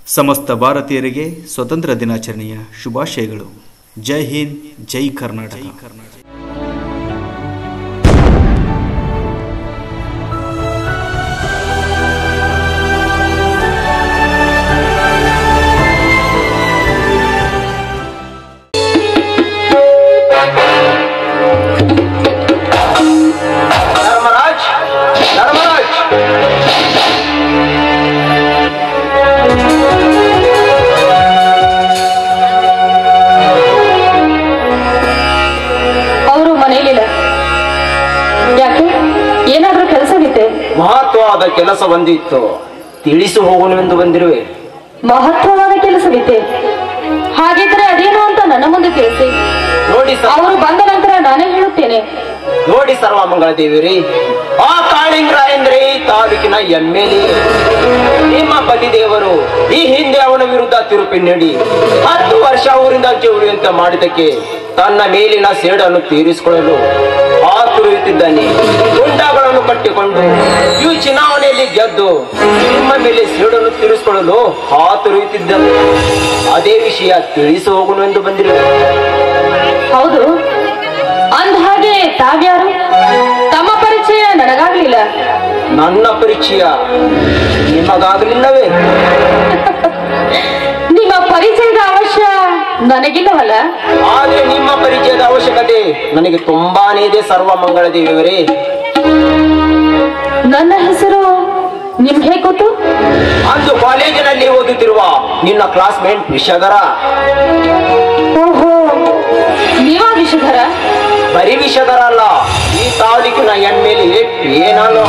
ಸಮಸ್ತ ಭಾರತೀಯರಿಗೆ ಸ್ವತಂತ್ರ ದಿನಾಚರಣೆಯ ಶುಭಾಶಯಗಳು ಜೈ ಹಿಂದ್ ಜೈ ಕರ್ನಾಟಕ ಧರ್ಮರಾಜ್ ಧರ್ಮರಾಜ್ ಅವರು ಮನೆಯಲ್ಲಿಲ್ಲ ಯಾಕೆ ಏನಾದ್ರೂ ಕೆಲಸವಿತ್ತೆ ಮಹತ್ವವಾದ ಕೆಲಸ ಒಂದಿತ್ತು ತಿಳಿಸಿ ಹೋಗೋಣವೆಂದು ಬಂದಿರುವೆ ಮಹತ್ವವಾದ ಕೆಲಸವಿತ್ತೆ ಹಾಗಿದ್ರೆ ಅದೇನು ಅಂತ ನನ್ನ ಮುಂದೆ ತಿಳಿಸಿ ನೋಡಿ ಸ- ಅವರು ಬಂದ ನಂತರ ನಾನೇ ಹೇಳುತ್ತೇನೆ ನೋಡಿ ಸರ್ವಮಂಗಳ ದೇವಿರಿ ಆ ಕಾಳಿಂಗರಾಯಂದ್ರೆ ಈ ತಾಲೂಕಿನ ಎಂ ಎಲ್ ಎ ನಿಮ್ಮ ಪತಿ ದೇವರು ಈ ಹಿಂದೆ ಅವನ ವಿರುದ್ಧ ತಿರುಪಿ ನೀಡಿ ಹತ್ತು ವರ್ಷ ಊರಿಂದ ಉಳಿಯುವಂತೆ ಮಾಡಿದ್ದಕ್ಕೆ ತನ್ನ ಮೇಲಿನ ಸೇಡನ್ನು ತೀರಿಸಿಕೊಳ್ಳಲು ಆತುರಿಯುತ್ತಿದ್ದಾನೆ ಗುಂಡಗಳನ್ನು ಕಟ್ಟಿಕೊಂಡು ಈ ಚುನಾವಣೆಯಲ್ಲಿ ಗೆದ್ದು ನಿಮ್ಮ ಮೇಲೆ ಸೇಡನ್ನು ತೀರಿಸಿಕೊಳ್ಳಲು ಆತುರಿಯುತ್ತಿದ್ದಾನೆ ಅದೇ ವಿಷಯ ತಿಳಿಸಿ ಹೋಗೋಣವೆಂದು ಬಂದಿರುವೆ ಹೌದು ಅಂದ ಹಾಗೆ ತಾವ್ಯಾರು ತಮ್ಮ ಪರಿಚಯ ನನಗಾಗ್ಲಿಲ್ಲ ನನ್ನ ಪರಿಚಯ ನಿಮಗಾಗಲಿಲ್ಲವೇ ನಿಮ್ಮ ಪರಿಚಯದ ಅವಶ್ಯ ನನಗಿಲ್ಲವಲ್ಲ ಆದ್ರೆ ನಿಮ್ಮ ಪರಿಚಯದ ಅವಶ್ಯಕತೆ ನನಗೆ ತುಂಬಾನೇ ಇದೆ ಸರ್ವ ಮಂಗಳ ದೇವಿಯವರೇ ನನ್ನ ಹೆಸರು ನಿಮ್ಗೆ ಗೊತ್ತು ಅಂದು ಕಾಲೇಜಿನಲ್ಲಿ ಓದುತ್ತಿರುವ ನಿನ್ನ ಕ್ಲಾಸ್ಮೇಟ್ ವಿಷಧರ ಓಹೋ ನೀವಾ ವಿಷಧರ ಬರೀ ವಿಷಧರ ಅಲ್ಲ ಈ ತಾಲೂಕಿನ ಎಂ ಎಲ್ ಎ ನಾನು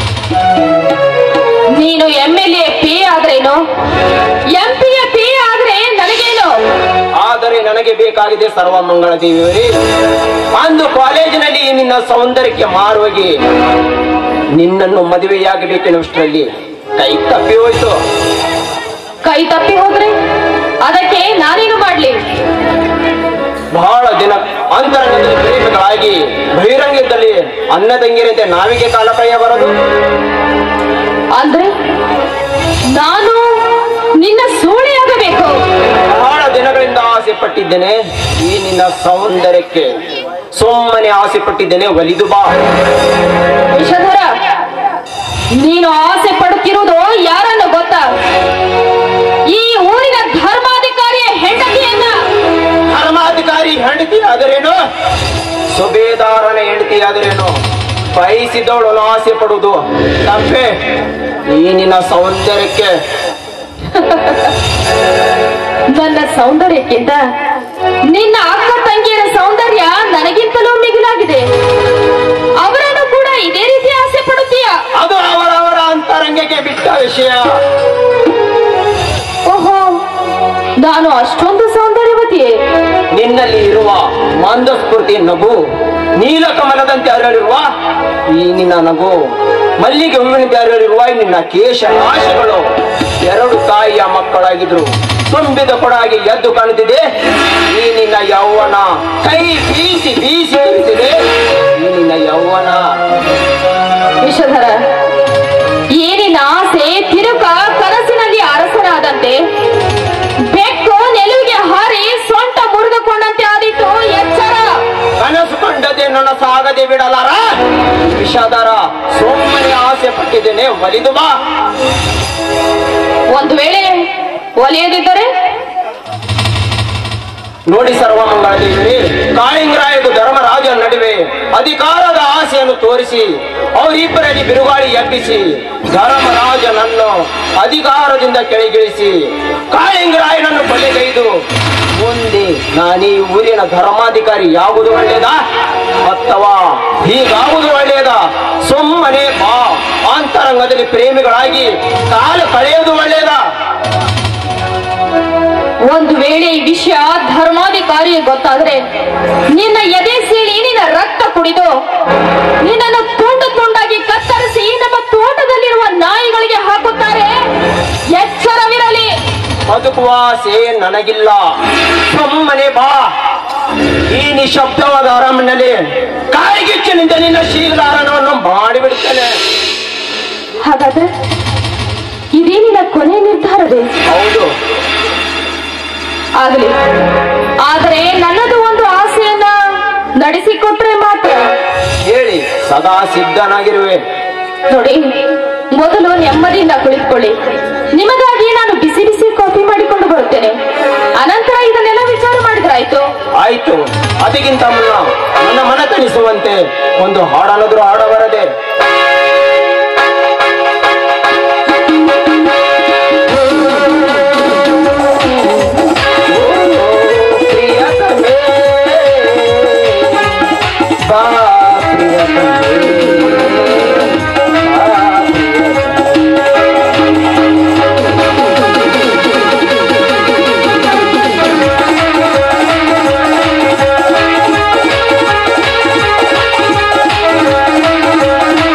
ನೀನು ಎಂ ಎಲ್ ಎ ಪಿ ಆದ್ರೇನು ಎಂ ಪಿ ಎ ಪಿ ಆದ್ರೆ ನನಗೇನು ಆದರೆ ನನಗೆ ಬೇಕಾಗಿದೆ ಸರ್ವ ಮಂಗಳ ದೇವಿಯವರೇ ಅಂದು ಕಾಲೇಜಿನಲ್ಲಿ ನಿನ್ನ ಸೌಂದರ್ಯಕ್ಕೆ ಮಾರುವಾಗಿ ನಿನ್ನನ್ನು ಮದುವೆಯಾಗಬೇಕೆನ್ನುವಷ್ಟರಲ್ಲಿ ಕೈ ತಪ್ಪಿ ಹೋಯ್ತು ಕೈ ತಪ್ಪಿ ಹೋದ್ರೆ ಅದಕ್ಕೆ ನಾನೇನು ಮಾಡ್ಲಿ ಬಹಳ ದಿನ ಅಂತರದಲ್ಲಿ ಪ್ರೇಮಿಗಳಾಗಿ ಬಹಿರಂಗದಲ್ಲಿ ಅನ್ನ ತಂಗಿರಂತೆ ನಾವಿಗೆ ಕಾಲ ಕಳೆಯ ಬರದು ಅಂದ್ರೆ ನಾನು ನಿನ್ನ ಸೂಳೆಯಾಗಬೇಕು ಬಹಳ ದಿನಗಳಿಂದ ಆಸೆ ಪಟ್ಟಿದ್ದೇನೆ ಈ ನಿನ್ನ ಸೌಂದರ್ಯಕ್ಕೆ ಸುಮ್ಮನೆ ಆಸೆ ಪಟ್ಟಿದ್ದೇನೆ ಒಲಿದು ಬಾ ವಿಷಧರ ನೀನು ಆಸೆ ಪಡುತ್ತಿರುವುದು ಯಾರನ್ನು ಗೊತ್ತಾ ಈ ಊರಿನ ಧರ್ಮಾಧಿಕಾರಿಯ ಹೆಂಡತಿಯನ್ನ ಧರ್ಮಾಧಿಕಾರಿ ಹೆಂಡತಿ ಆದರೇನು ಸುಬೇದಾರನ ಹೆಂಡತಿ ಆದರೇನು ಬಯಸಿದವಳು ಆಸೆ ಪಡುವುದು ತಪ್ಪೆ ಈ ನಿನ್ನ ಸೌಂದರ್ಯಕ್ಕೆ ನನ್ನ ಸೌಂದರ್ಯಕ್ಕಿಂತ ನಿನ್ನ ಅಕ್ಕ ತಂಗಿಯರ ಸೌಂದರ್ಯ ನನಗಿಂತಲೂ ಮಿಗಿಲಾಗಿದೆ ಅವರನ್ನು ಕೂಡ ಇದೇ ರೀತಿ ಆಸೆ ಪಡುತ್ತೀಯ ಅದು ಅವರವರ ಅಂತರಂಗಕ್ಕೆ ಬಿಟ್ಟ ವಿಷಯ ಓಹೋ ನಾನು ಅಷ್ಟೊಂದು ಸೌಂದರ್ಯವತಿಯೇ ನಿನ್ನಲ್ಲಿ ಇರುವ ಮಂದಸ್ಫೂರ್ತಿ ನಗು ನೀಲಕಮಲದಂತೆ ಅರಳಿರುವ ಈ ನಿನ್ನ ನಗು ಮಲ್ಲಿಗೆ ಹೂವಿನಂತೆ ಅರಳಿರುವ ಈ ನಿನ್ನ ಕೇಶ ರಾಶಿಗಳು ಎರಡು ತಾಯಿಯ ಮಕ್ಕಳಾಗಿದ್ರು ತುಂಬಿದ ಕೊಡಾಗಿ ಎದ್ದು ಕಾಣುತ್ತಿದೆ ಈ ನಿನ್ನ ಯೌವನ ಕೈ ಬೀಸಿ ಬೀಸಿ ಬರುತ್ತಿದೆ ಈ ನಿನ್ನ ಯೌವನ ವಿಷಧರ ಏನಿನ ಆಸೆ ತಿರುಕ ಕನಸಿನಲ್ಲಿ ಅರಸನಾದಂತೆ ಬೆಕ್ಕು ನೆಲುವಿಗೆ ಹಾರಿ ಸೊಂಟ ಮುರಿದುಕೊಂಡಂತೆ ಆದೀತು ಎಚ್ಚರ ಕನಸು ಕಂಡದೆ ನನ್ನ ಸಾಗದೆ ಬಿಡಲಾರ ವಿಷಾದರ ಸುಮ್ಮನೆ ಆಸೆ ಪಟ್ಟಿದ್ದೇನೆ ಒಲಿದು ಬಾ ಒಂದು ವೇಳೆ ಒಲಿಯದಿದ್ದರೆ ನೋಡಿ ಸರ್ವಮಂಗಳದೇವಿ ಕಾಳಿಂಗರಾಯದು ಧರ್ಮರಾಜ ನಡುವೆ ಅಧಿಕಾರದ ಆಸೆಯನ್ನು ತೋರಿಸಿ ಅವರಿಬ್ಬರಲ್ಲಿ ಬಿರುಗಾಳಿ ಎಬ್ಬಿಸಿ ಧರ್ಮರಾಜನನ್ನು ಅಧಿಕಾರದಿಂದ ಕೆಳಗಿಳಿಸಿ ಕಾಳಿಂಗರಾಯನನ್ನು ಬಲಿಗೈದು ಮುಂದೆ ನಾನೀ ಊರಿನ ಧರ್ಮಾಧಿಕಾರಿ ಯಾವುದು ಒಳ್ಳೆಯದಾ ಅಥವಾ ಹೀಗಾವುದು ಒಳ್ಳೆಯದಾ ಸುಮ್ಮನೆ ಬಾ ಅಂತರಂಗದಲ್ಲಿ ಪ್ರೇಮಿಗಳಾಗಿ ಕಾಲ ಕಳೆಯೋದು ಒಳ್ಳೆಯದಾ ಒಂದು ವೇಳೆ ಈ ವಿಷಯ ಧರ್ಮಾಧಿಕಾರಿ ಗೊತ್ತಾದ್ರೆ ನಿನ್ನ ಎದೆ ಸೀಳಿ ನಿನ್ನ ರಕ್ತ ಕುಡಿದು ನಿನ್ನನ್ನು ತುಂಡು ತುಂಡಾಗಿ ಕತ್ತರಿಸಿ ನಮ್ಮ ತೋಟದಲ್ಲಿರುವ ನಾಯಿಗಳಿಗೆ ಹಾಕುತ್ತಾರೆ ಎಚ್ಚರವಿರಲಿ ಬದುಕುವ ಆಸೆ ನನಗಿಲ್ಲ ಸುಮ್ಮನೆ ಬಾ ಈ ನಿಶಬ್ದವಾದ ಅರಮನೆಯಲ್ಲಿ ಕಾಯಿಗಿಚ್ಚಿನಿಂದ ನಿನ್ನ ಶೀಲಾರಣವನ್ನು ಮಾಡಿಬಿಡುತ್ತೇನೆ ಹಾಗಾದ್ರೆ ಇದೇ ನಿನ್ನ ಕೊನೆ ನಿರ್ಧಾರವೇ ಹೌದು ಆಗಲಿ ಆದರೆ ನನ್ನದು ಒಂದು ಆಸೆಯನ್ನ ನಡೆಸಿಕೊಟ್ರೆ ಮಾತ್ರ ಹೇಳಿ ಸದಾ ಸಿದ್ಧನಾಗಿರುವೆ ನೋಡಿ ಮೊದಲು ನೆಮ್ಮದಿಯಿಂದ ಕುಳಿತುಕೊಳ್ಳಿ ನಿಮಗಾಗಿ ನಾನು ಬಿಸಿ ಬಿಸಿ ಕಾಫಿ ಮಾಡಿಕೊಂಡು ಬರುತ್ತೇನೆ ಅನಂತರ ಇದನ್ನೆಲ್ಲ ವಿಚಾರ ಮಾಡಿದ್ರಾಯ್ತು ಆಯ್ತು ಅದಕ್ಕಿಂತ ಮುನ್ನ ನನ್ನ ಮನ ತಣಿಸುವಂತೆ ಒಂದು ಹಾಡಾನಾದ್ರೂ ಹಾಡಬರದೆ ಪ್ರಿಯತಮೇ, ಬಾ ಪ್ರಿಯತಮೇ, ಬಾ ಪ್ರಿಯತಮೇ. ಆ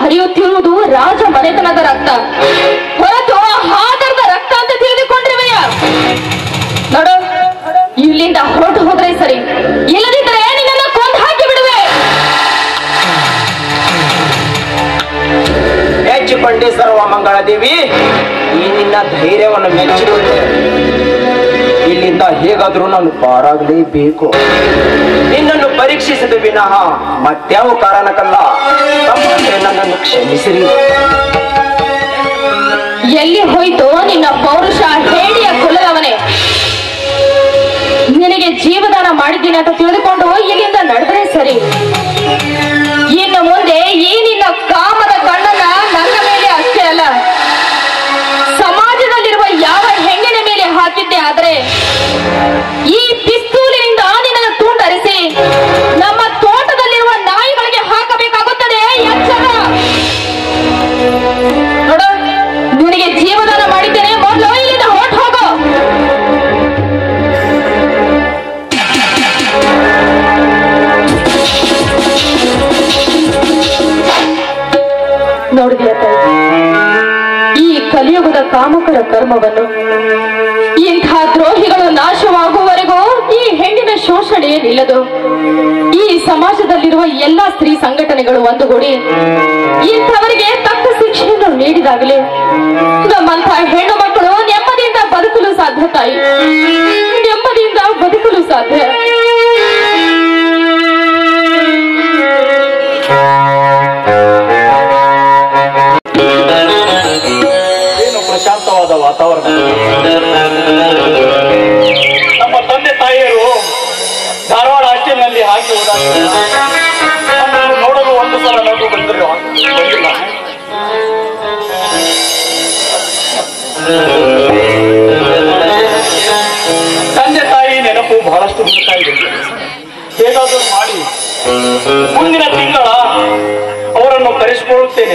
ಹರಿಯುತ್ತಿರುವುದು ರಾಜ ಮನೆತನದ ರಕ್ತ ಹೊರತು ಹಾದರದ ರಕ್ತ ಅಂತ ತಿಳಿದುಕೊಂಡಿರುವೆಯ ನೋಡು ಇಲ್ಲಿಂದ ಹೊರಟು ಹೋದ್ರೆ ಸರಿ ಇಲ್ಲದಿದ್ದರೆ ನಿನ್ನನ್ನು ಕೊಂದು ಹಾಕಿ ಬಿಡುವೆ ಮೆಚ್ಚಿಕೊಂಡೆ ಸರ್ವ ಮಂಗಳ ದೇವಿ ಈ ನಿನ್ನ ಧೈರ್ಯವನ್ನು ಮೆಚ್ಚಿಕೊಂಡೆ ಇಲ್ಲಿಂದ ಹೇಗಾದ್ರೂ ನಾನು ಪಾರಾಗಲೇಬೇಕು ನಿನ್ನನ್ನು ಪರೀಕ್ಷಿಸಿದ ವಿನಃ ಮತ್ಯಾವ ಕಾರಣಕ್ಕಲ್ಲ ತಪ್ಪಂದ್ರೆ ನನ್ನನ್ನು ಕ್ಷಮಿಸಿರಿ ಎಲ್ಲಿ ಹೋಯ್ತು ನಿನ್ನ ಪೌರುಷ ಹೇಡಿಯ ಕುಲದವನೇ ನಿನಗೆ ಜೀವದಾನ ಮಾಡಿದ್ದೀನಿ ಅಂತ ತಿಳಿದುಕೊಂಡು ಇಲ್ಲಿಂದ ನಡೆದ್ರೆ ಸರಿ ಇನ್ನು ಮುಂದೆ ಈ ನಿನ್ನ ಕಾಮದ ಕಣ್ಣನ್ನ ನನ್ನ ಮೇಲೆ ಅಷ್ಟೇ ಅಲ್ಲ ಸಮಾಜದಲ್ಲಿರುವ ಯಾವ ಹೆಣ್ಣಿನ ಮೇಲೆ ಹಾಕಿದ್ದೆ ಆದ್ರೆ ಈ ಪಿಸ್ತೂಲಿನಿಂದ ನಿನ್ನನ್ನು ತುಂಡರಿಸಿ ನಮ್ಮ ತೋಟದಲ್ಲಿರುವ ನಾಯಿಗಳಿಗೆ ಹಾಕಬೇಕಾಗುತ್ತದೆ ಎಚ್ಚರ ನೋಡು ನಿನಗೆ ಜೀವದಾನ ಮಾಡಿದ್ದೇನೆ ಮೊದಲು ಇಲ್ಲಿಂದ ಹೊರಟು ಹೋಗು ನೋಡಿದೆಯ ತಾಯಿ ಈ ಕಲಿಯುಗದ ಕಾಮಕರ ಕರ್ಮವನ್ನು ಇಂಥ ದ್ರೋಹಿಗಳು ನಾಶವಾಗುವವರೆಗೂ ಈ ಹೆಣ್ಣಿನ ಶೋಷಣೆ ನಿಲ್ಲದು ಈ ಸಮಾಜದಲ್ಲಿರುವ ಎಲ್ಲಾ ಸ್ತ್ರೀ ಸಂಘಟನೆಗಳು ಒಂದುಗೂಡಿ ಇಂಥವರಿಗೆ ತಕ್ಕ ಶಿಕ್ಷೆಯನ್ನು ನೀಡಿದಾಗಲೇ ನಮ್ಮಂಥ ಹೆಣ್ಣು ಮಕ್ಕಳು ನೆಮ್ಮದಿಯಿಂದ ಬದುಕಲು ಸಾಧ್ಯ ತಾಯಿ ನೆಮ್ಮದಿಯಿಂದ ಬದುಕಲು ಸಾಧ್ಯ ಏನು ಪ್ರಶಾಂತವಾದ ವಾತಾವರಣ ನಮ್ಮ ತಂದೆ ತಾಯಿಯರು ಧಾರವಾಡ ಹಾಸ್ಟೆಲ್ನಲ್ಲಿ ಹಾಕಿ ಹೋದಾಗ ನಮ್ಮನ್ನು ನೋಡಲು ಒಂದು ಸಲ ನಗು ಬಂದಿರೋ ಬಂದಿಲ್ಲ ತಂದೆ ತಾಯಿ ನೆನಪು ಬಹಳಷ್ಟು ಹುಡುಕ್ತಾ ಇದೆ ಹೇಗಾದರೂ ಮಾಡಿ ಮುಂದಿನ ತಿಂಗಳ ಅವರನ್ನು ಕರೆಸಿಕೊಳ್ಳುತ್ತೇನೆ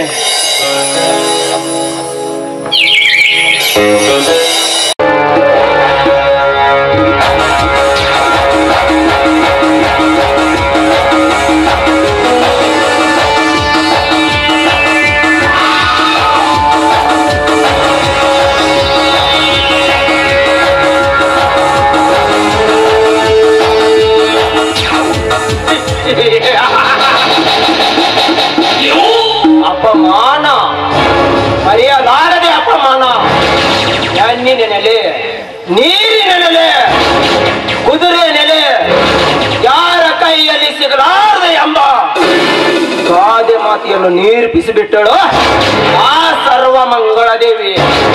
ಅಪಮಾನ ಮರೆಯಲಾರದೆ ಅಪಮಾನ ಹೆಣ್ಣಿನ ನೆಲೆ ನೀರಿನ ನೆಲೆ ಕುದುರೆ ನೆಲೆ ಯಾರ ಕೈಯಲ್ಲಿ ಸಿಗಲಾರದೆ ಎಂಬ ಗಾದೆ ಮಾತಿಯನ್ನು ನಿರೂಪಿಸಿಬಿಟ್ಟಳು ಆ ಸರ್ವ ಮಂಗಳ ದೇವಿ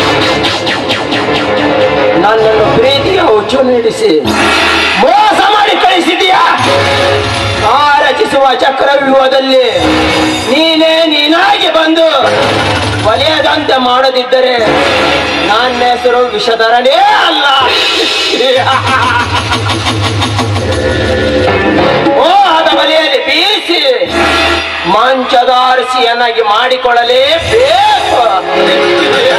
ನನ್ನನ್ನು ಪ್ರೀತಿಯ ಹುಚ್ಚು ನೀಡಿಸಿ ಮೋಸ ಮಾಡಿ ಕಳಿಸಿದೀಯಾ ಆ ರಚಿಸುವ ಚಕ್ರವ್ಯೂಹದಲ್ಲಿ ನೀನೇ ನೀನಾಗಿ ಬಂದು ಒಲೆಯದಂತೆ ಮಾಡದಿದ್ದರೆ ನನ್ನ ಹೆಸರು ವಿಷಧರನೇ ಅಲ್ಲ ಮೋಹದ ಬಲೆಯಲ್ಲಿ ಬೀಸಿ ಮಂಚದ ಅರಸಿಯನ್ನಾಗಿ ಮಾಡಿಕೊಳ್ಳಲೇಬೇಕು